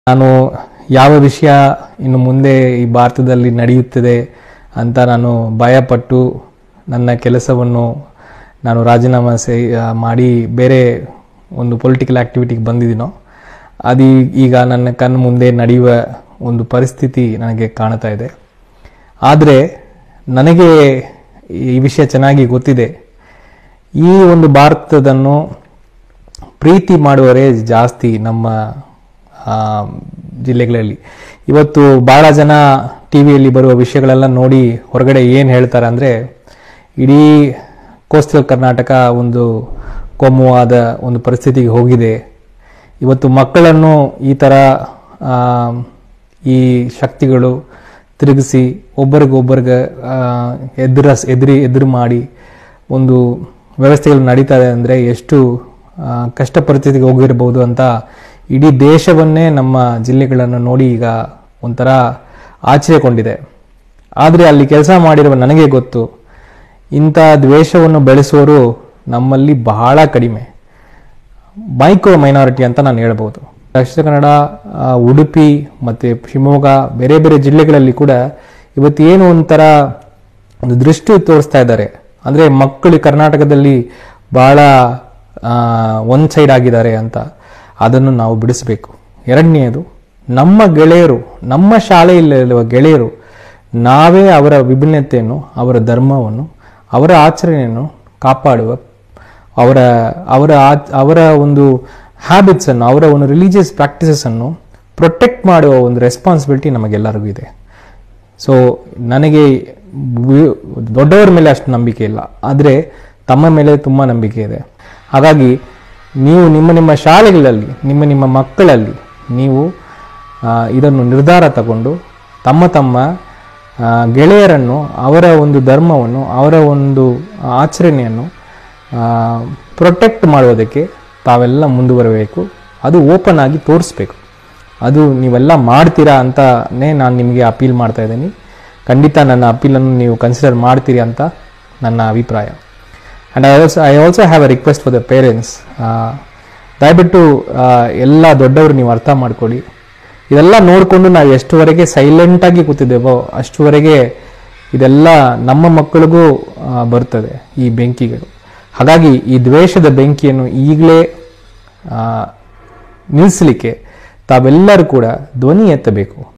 ನಾನು ಯಾವ ವಿಷಯ ಇನ್ನು ಮುಂದೆ ಈ ಭಾರತದಲ್ಲಿ ನಡೆಯುತ್ತದೆ ಅಂತ ನಾನು ಭಯಪಟ್ಟು ನನ್ನ ಕೆಲಸವನ್ನು ನಾನು ರಾಜೀನಾಮೆ ಸೇ ಮಾಡಿ ಬೇರೆ ಒಂದು ಪೊಲಿಟಿಕಲ್ ಆ್ಯಕ್ಟಿವಿಟಿಗೆ ಬಂದಿದ್ದೀನೋ ಅದು ಈಗ ನನ್ನ ಕಣ್ಣು ಮುಂದೆ ನಡೆಯುವ ಒಂದು ಪರಿಸ್ಥಿತಿ ನನಗೆ ಕಾಣ್ತಾ ಇದೆ ಆದರೆ ನನಗೆ ಈ ವಿಷಯ ಚೆನ್ನಾಗಿ ಗೊತ್ತಿದೆ ಈ ಒಂದು ಭಾರತದನ್ನು ಪ್ರೀತಿ ಮಾಡುವವರೇ ಜಾಸ್ತಿ ನಮ್ಮ ಆ, ಜಿಲ್ಲೆಗಳಲ್ಲಿ ಇವತ್ತು ಭಾಳ ಜನ ಟಿ ವಿಯಲ್ಲಿ ಬರುವ ವಿಷಯಗಳೆಲ್ಲ ನೋಡಿ ಹೊರಗಡೆ ಏನು ಹೇಳ್ತಾರೆ ಅಂದರೆ ಇಡೀ ಕೋಸ್ಟಲ್ ಕರ್ನಾಟಕ ಒಂದು ಕೋಮುವಾದ ಒಂದು ಪರಿಸ್ಥಿತಿಗೆ ಹೋಗಿದೆ ಇವತ್ತು ಮಕ್ಕಳನ್ನು ಈ ಥರ ಆ, ಈ ಶಕ್ತಿಗಳು ತಿರುಗಿಸಿ ಒಬ್ಬರಿಗೊಬ್ಬರಿಗೆ ಎದುರ ಎದುರಿ ಎದುರು ಮಾಡಿ ಒಂದು ವ್ಯವಸ್ಥೆಗಳು ನಡೀತಾ ಇದೆ ಅಂದರೆ ಎಷ್ಟು ಆ, ಕಷ್ಟ ಪರಿಸ್ಥಿತಿಗೆ ಹೋಗಿರಬಹುದು ಅಂತ ಇಡೀ ದೇಶವನ್ನೇ ನಮ್ಮ ಜಿಲ್ಲೆಗಳನ್ನು ನೋಡಿ ಈಗ ಒಂಥರ ಆಶ್ಚರ್ಯಗೊಂಡಿದೆ ಆದರೆ ಅಲ್ಲಿ ಕೆಲಸ ಮಾಡಿರುವ ನನಗೆ ಗೊತ್ತು ಇಂಥ ದ್ವೇಷವನ್ನು ಬೆಳೆಸುವವರು ನಮ್ಮಲ್ಲಿ ಬಹಳ ಕಡಿಮೆ ಮೈಕ್ರೋ ಮೈನಾರಿಟಿ ಅಂತ ನಾನು ಹೇಳ್ಬೋದು ದಕ್ಷಿಣ ಕನ್ನಡ ಆ, ಉಡುಪಿ ಮತ್ತು ಶಿವಮೊಗ್ಗ ಬೇರೆ ಬೇರೆ ಜಿಲ್ಲೆಗಳಲ್ಲಿ ಕೂಡ ಇವತ್ತು ಏನು ಒಂಥರ ಒಂದು ದೃಷ್ಟಿ ತೋರಿಸ್ತಾ ಇದ್ದಾರೆ ಅಂದರೆ ಮಕ್ಕಳು ಕರ್ನಾಟಕದಲ್ಲಿ ಬಹಳ ಒನ್ ಸೈಡ್ ಆಗಿದ್ದಾರೆ ಅಂತ ಅದನ್ನು ನಾವು ಬಿಡಿಸಬೇಕು ಎರಡನೆಯದು ನಮ್ಮ ಗೆಳೆಯರು ನಮ್ಮ ಶಾಲೆಯಲ್ಲಿರುವ ಗೆಳೆಯರು ನಾವೇ ಅವರ ವಿಭಿನ್ನತೆಯನ್ನು ಅವರ ಧರ್ಮವನ್ನು ಅವರ ಆಚರಣೆಯನ್ನು ಕಾಪಾಡುವ ಅವರ ಅವರ ಆ- ಅವರ ಒಂದು ಹ್ಯಾಬಿಟ್ಸನ್ನು ಅವರ ಒಂದು ರಿಲಿಜಿಯಸ್ ಪ್ರಾಕ್ಟೀಸಸನ್ನು ಪ್ರೊಟೆಕ್ಟ್ ಮಾಡುವ ಒಂದು ರೆಸ್ಪಾನ್ಸಿಬಿಲಿಟಿ ನಮಗೆಲ್ಲರಿಗೂ ಇದೆ ಸೊ ನನಗೆ ವಿ- ದೊಡ್ಡವರ ಮೇಲೆ ಅಷ್ಟು ನಂಬಿಕೆ ಇಲ್ಲ ಆದರೆ ತಮ್ಮ ಮೇಲೆ ತುಂಬ ನಂಬಿಕೆ ಇದೆ ಹಾಗಾಗಿ ನೀವು ನಿಮ್ಮ ನಿಮ್ಮ ಶಾಲೆಗಳಲ್ಲಿ ನಿಮ್ಮ ನಿಮ್ಮ ಮಕ್ಕಳಲ್ಲಿ ನೀವು ಆ, ಇದನ್ನು ನಿರ್ಧಾರ ತಗೊಂಡು ತಮ್ಮ ತಮ್ಮ ಆ, ಗೆಳೆಯರನ್ನು ಅವರ ಒಂದು ಧರ್ಮವನ್ನು ಅವರ ಒಂದು ಆಚರಣೆಯನ್ನು ಪ್ರೊಟೆಕ್ಟ್ ಮಾಡುವುದಕ್ಕೆ ತಾವೆಲ್ಲ ಮುಂದುವರಬೇಕು ಅದು ಓಪನ್ ಆಗಿ ತೋರಿಸ್ಬೇಕು ಅದು ನೀವೆಲ್ಲ ಮಾಡ್ತೀರಾ ಅಂತಲೇ ನಾನು ನಿಮಗೆ ಅಪೀಲ್ ಮಾಡ್ತಾ ಇದ್ದೀನಿ ಖಂಡಿತ ನನ್ನ ಅಪೀಲನ್ನು ನೀವು ಕನ್ಸಿಡರ್ ಮಾಡ್ತೀರಿ ಅಂತ ನನ್ನ ಅಭಿಪ್ರಾಯ and I also I also have a request for the parents ದಯವಿಟ್ಟು ಆ, ಎಲ್ಲ ದೊಡ್ಡವರು ನೀವು ಅರ್ಥ ಮಾಡ್ಕೊಳ್ಳಿ ಇದೆಲ್ಲ ನೋಡಿಕೊಂಡು ನಾವು ಎಷ್ಟುವರೆಗೆ ಸೈಲೆಂಟಾಗಿ ಕೂತಿದ್ದೇವೋ ಅಷ್ಟುವರೆಗೆ ಇದೆಲ್ಲ ನಮ್ಮ ಮಕ್ಕಳಿಗೂ ಆ, ಬರ್ತದೆ ಈ ಬೆಂಕಿಗಳು ಹಾಗಾಗಿ ಈ ದ್ವೇಷದ ಬೆಂಕಿಯನ್ನು ಈಗಲೇ ನಿಲ್ಲಿಸಲಿಕ್ಕೆ ತಾವೆಲ್ಲರೂ ಕೂಡ ಧ್ವನಿ ಎತ್ತಬೇಕು